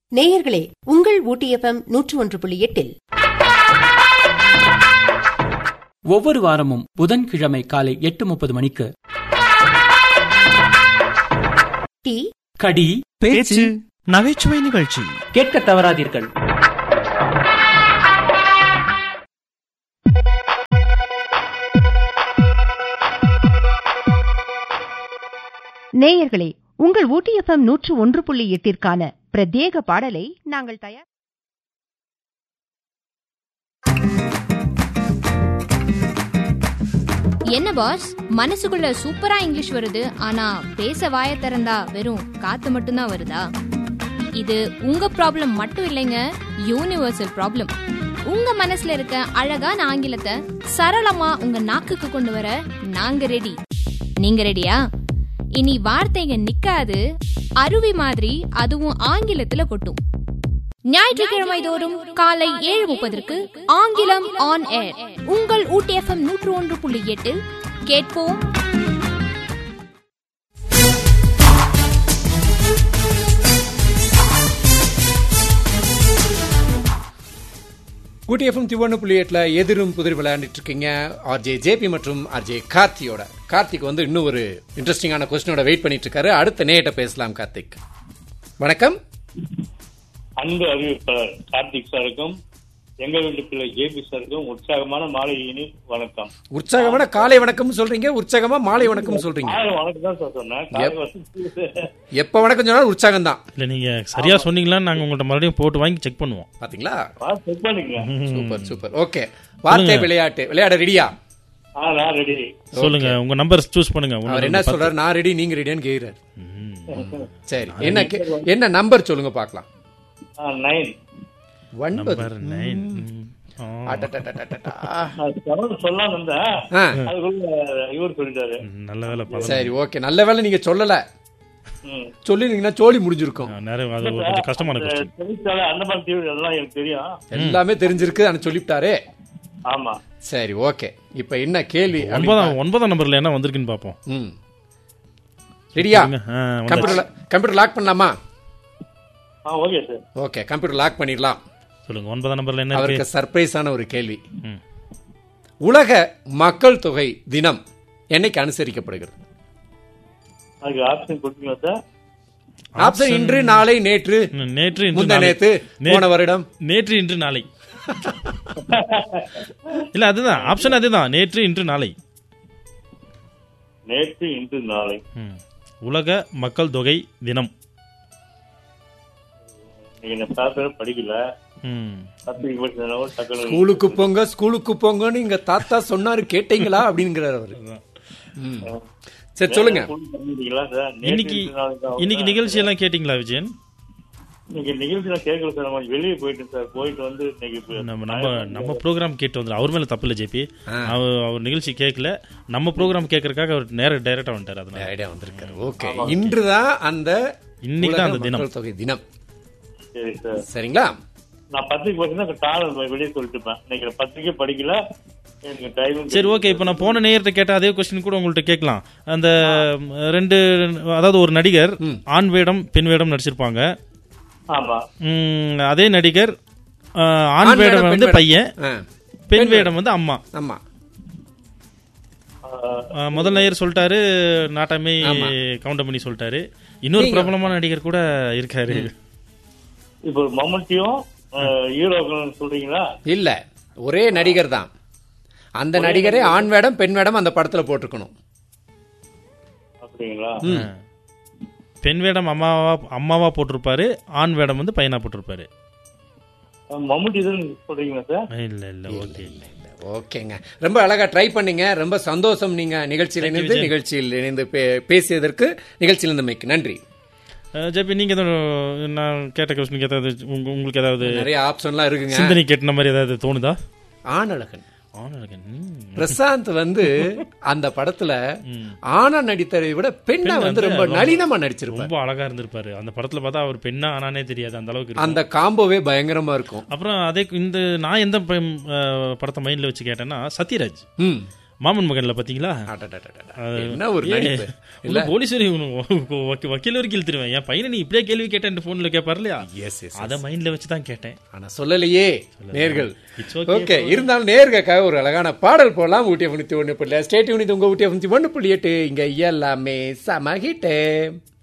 நேயர்களே உங்கள் ஊட்டி எஃப்எம் நூற்று ஒன்று புள்ளி எட்டில் ஒவ்வொரு வாரமும் புதன்கிழமை காலை எட்டு முப்பது மணிக்கு டி கடி பேச்சு நகைச்சுவை நிகழ்ச்சி கேட்க தவறாதீர்கள் நேயர்களே உங்கள் ஊட்டி எஃப்எம் நூற்று ஒன்று புள்ளி எட்டிற்கான பிரத்யேக பாடலை நாங்கள் தயார் என்ன பாஸ் மனசுக்குள்ள சூப்பரா இங்கிலீஷ் வருது ஆனா பேச வாய திறந்தா வெறும் காத்து மட்டும்தான் வருதா இது உங்க ப்ராப்ளம் மட்டும் இல்லைங்க யூனிவர்சல் ப்ராப்ளம் உங்க மனசுல இருக்க அழகான ஆங்கிலத்தை சரளமா உங்க நாக்குக்கு கொண்டு வர நாங்க ரெடி நீங்க ரெடியா இனி வார்த்தைங்க நிக்காது அருவி மாதிரி அதுவும் ஆங்கிலத்துல கொட்டும் ஞாயிற்றுக்கிழமை தோறும் காலை ஏழு முப்பதற்கு ஆங்கிலம் ஆன் ஏர் உங்கள் ஊட்டி எஃப்எம் நூற்று ஒன்று புள்ளி எட்டில் கேட்போம் ஊட்டி எஃப்எம் திவண்ணு புள்ளி எட்டில் எதிரும் புதிர் விளையாண்டுட்டு இருக்கீங்க ஆர்ஜே ஜேபி மற்றும் ஆர்ஜே கார்த்தியோட கார்த்திக் வந்து இன்னும் ஒரு இன்ட்ரெஸ்டிங்கான கொஸ்டினோட வெயிட் பண்ணிட்டு இருக்காரு அடுத்த நேட்ட பேசலாம் கார்த்திக் வணக்கம் அன்பு அறிவிப்பாளர் கார்த்திக் சாருக்கும் எங்க வீட்டு பிள்ளை ஜேபி சாருக்கும் உற்சாகமான மாலை இனி வணக்கம் உற்சாகமான காலை வணக்கம் சொல்றீங்க உற்சாகமா மாலை வணக்கம் சொல்றீங்க மாலை வணக்கம் தான் சார் சொன்னேன் காலை வந்து எப்ப வணக்கம் சொன்னாலும் உற்சாகம் தான் இல்ல நீங்க சரியா சொன்னீங்களா நாங்க உங்கள்ட்ட மறுபடியும் போட்டு வாங்கி செக் பண்ணுவோம் பாத்தீங்களா செக் பண்ணிக்கங்க சூப்பர் சூப்பர் ஓகே வார்த்தை விளையாட்டு விளையாட ரெடியா ஆ நான் ரெடி சொல்லுங்க உங்க நம்பர் சூஸ் பண்ணுங்க ஒண்ணு, அவர் என்ன ரெண்டு, சொல்றாரு நான் ரெடி நீங்க ரெடியான்னு கேக்குறாரு ம். சரி என்ன கே- என்ன நம்பர் சொல்லுங்க பார்க்கலாம் நைன் ஒன்பது நம்பர் நைன் ம். ஆ. அடடடடடடா. நான் செவன் சொல்லலாம் இருந்தேன் ஆ, அதுக்குள்ள இவர் சொல்லிட்டாரு நல்ல வேலை பதம் சரி ஓகே நல்ல வேளை நீங்க சொல்லல ம். சொல்லிருந்தீங்கன்னா சோழி முடிஞ்சிருக்கும் நிறைய அது ஒரு கொஞ்சம் கஷ்டமான கொஸ்டின் தெரிவித்தாலே அந்த மாதிரி தீவிர எல்லாம் எனக்கு தெரியும் எல்லாமே தெரிஞ்சிருக்கு ஆனா சொல்லிவிட்டாரே ஆமா சரி ஓகே இப்ப என்ன கேள்வி ஒன்பதாம் ஒன்பதாம் நம்பர்ல என்ன வந்திருக்குன்னு பாப்போம் ம் ரெடியா சொல்லுங்க. ஆ, வந்தாச்சு. கம்ப்யூட்டர் கம்ப்யூட்டர் லாக் பண்ணலாமா ஆ okay sir okay computer lock பண்ணிடலாம் சொல்லுங்க ஒன்பதாம் நம்பர்ல என்ன அவருக்கு இருக்கு சர்ப்ரைஸான ஒரு கேள்வி ம். உலக மக்கள் தொகை தினம் என்னைக்கு அனுசரிக்கப்படுகிறது அதுக்கு ஆப்ஷன் கொடுத்தீங்களா சார் ஆப்ஷன் இன்று நாளை நேற்று ம், நேற்று இன்று முந்த நாளை. நேற்று நே- போன வருடம் நேற்று இன்று நாளை இல்ல அதுதான் ஆப்ஷன் அதுதான் நேற்று இன்று நாளை நேற்று இன்று நாளை ம். உலக மக்கள் தொகை தினம் நீங்க இந்த பேப்பரை படிக்கல ம். பத்திரிக்கை படிச்சதுனால டக்குனு ஸ்கூலுக்கு போங்க ஸ்கூலுக்கு போங்கன்னு இங்க தாத்தா சொன்னாரு கேட்டீங்களா அப்படிங்கிறார் அவரு ம். சரி சொல்லுங்க பண்ணிட்டீங்களா சார் நேற்று இன்னைக்கு இன்று நாளை தான் இன்னைக்கு நிகழ்ச்சி எல்லாம் கேட்டீங்களா விஜயன் இன்னைக்கு நிகழ்ச்சி நான் கேட்கல சார் நம்ம வெளியே போயிட்டேன் சார் போயிட்டு வந்து இன்னைக்கு இப்ப- நம்ம நம்ம நம்ம ப்ரோக்ராம் கேட்டு வந்துடும் அவர் மேல தப்பு இல்லை ஜேபி அவர் அவர் நிகழ்ச்சி கேட்கல நம்ம ப்ரோக்ராம் கேட்கறதுக்காக அவர் நேர டைரக்டா வந்துட்டார் அதனால ஐடியா வந்திருக்காரு ஓகே இன்றுதான் அந்த இன்னைக்கு தான் அந்த உலக தினம். மக்கள் தொகை தினம் சரி சார் சரிங்களா நான் பத்திரிக்கை படிச்சுன்னா காலம் வெளியே சொல்லிட்டு இருப்பேன் இன்னைக்கு நான் பத்திரிக்கை படிக்கல எனக்கு டைமும் சரி ஓகே இப்போ நான் போன நேயர்கிட்ட கேட்ட அதே கொஸ்டின் கூட உங்கள்ட்ட கேட்கலாம் அந்த ம், ரெண்டு அதாவது ஒரு நடிகர் ஆண் வேடம் பெண் வேடம் நடிச்சிருப்பாங்க ஆமா ம், அதே நடிகர் ஆ, ஆண் ஆண் வேடம், வேடம் பெண் வந்து வேடம். பையன் ஆ, பெண் வேடம் வந்து அம்மா ஆமா ஆஹ், ஆ, முதல் நேயர் சொல்லிட்டாரு நாட்டாமை ஆமா. கவுண்டமணி சொல்லிட்டாரு இன்னொரு நீங்க- பிரபலமான நடிகர் கூட இருக்காரு இப்போ மம்முட்டியும் ஹீரோக்கள் சொல்றீங்களா இல்ல ஒரே நடிகர் தான் அந்த நடிகரே ஆண் வேடம் பெண் வேடம் அந்த படத்துல போட்டிருக்கணும் அப்படிங்களா பெண் வேடம் அம்மாவா அம்மாவா போட்டிருப்பாரு ஆண் வேடம் வந்து பையனா போட்டிருப்பாரு மம்முட்டி தான் சொல்றீங்களா சார் இல்ல இல்ல ஓகே ஓகேங்க ரொம்ப அழகா ட்ரை பண்ணீங்க ரொம்ப சந்தோஷம் நீங்க நிகழ்ச்சியில் Thank you, இணைந்து விஜயன். நிகழ்ச்சியில் இணைந்து பே- பேசியதற்கு நிகழ்ச்சியில் இருந்தமைக்கு நன்றி ஜெபி நீங்க எதுவும் நான் கேட்ட கொஸ்டினுக்கு ஏதாவது உங்க- உங்களுக்கு ஏதாவது நிறைய ஆப்ஷன்லாம் இருக்குங்க சிந்தனை கேட்டின மாதிரி ஏதாவது தோணுதா ஆணழகன் ஆனழகன் ம். பிரசாந்த் வந்து அந்த படத்துல ஆணா நடித்ததை விட பெண்ணா பெண் வந்து ரொம்ப ரொம்ப- நளினமா நடிச்சிருப்பார் ரொம்ப அழகா இருந்திருப்பாரு அந்த படத்துல பார்த்தா அவர் பெண்ணா ஆனானே தெரியாது அந்த அளவுக்கு இருக்கும். அந்த காம்போவே பயங்கரமா இருக்கும் அப்புறம் அதே இந்த நான் எந்த ப- அஹ், படத்தை மைண்ட்ல வச்சு கேட்டேன்னா சத்யராஜ் ம் மாமன் மகன்ல பாத்தீங்களா அடடடடட. அது- என்ன ஒரு ஏய், நடிப்பு உள்ள இல்ல போலீஸ் வரைக்கும் உனக்கு வக்கீ- வக்கீல் வரைக்கும் இழுத்துருவேன் என் பையனை நீ இப்படியே கேள்வி கேட்டேன் போன்ல கேட்பாரு இல்லையா எஸ் எஸ் அதை மைண்ட்ல வச்சு தான் கேட்டேன் ஆனா சொல்லலையே நேர்கள் It's okay, ஓகே இருந்தாலும் நேர்களுக்காக ஒரு அழகான பாடல் போடலாம் ஊட்டி தொண்ணூத்தி ஒண்ணு புள்ளி ஸ்டேட் யூனிட் உங்க ஊட்டி தொண்ணூத்தி ஒண்ணு புள்ளி எட்டு இங்க எல்லாமே சமகிட்டே